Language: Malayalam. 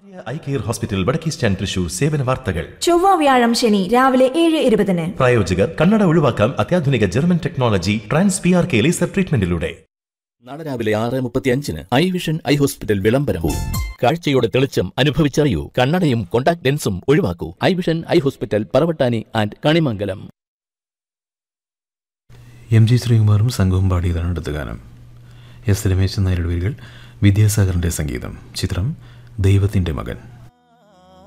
ഐ കെയർ ഹോസ്പിറ്റൽ വടക്കേ സ്റ്റാൻഡ് തൃശൂർ സേവന വാർത്തകൾ ചൊവ്വ വ്യാഴം ശനി രാവിലെ ഏഴ് ഇരുപതിന് പ്രായോജകർ കണ്ണട ഒഴിവാക്കാം അത്യാധുനിക German technology trans P R K laser ട്രീറ്റ്മെന്റിലൂടെ നാളെ രാവിലെ ആറ് മുപ്പത്തിയഞ്ചിന് ഐ വിഷൻ ഐ ഹോസ്പിറ്റൽ വിളംബരവും കാഴ്ചയുടെ തെളിച്ചം അനുഭവിച്ചറിയൂ കണ്ണടയും കോണ്ടാക്ട് ലെൻസും ഒഴിവാക്കൂ eye vision eye hospital Paravattani and Kanimangalam M G ശ്രീകുമാറും സംഘവും പാടിയതാണ് അടുത്ത ഗാനം എസ് രമേശൻ നായരുടെ വരികൾ വിദ്യാസാഗറിൻ്റെ സംഗീതം ചിത്രം ദൈവത്തിൻ്റെ മകൻ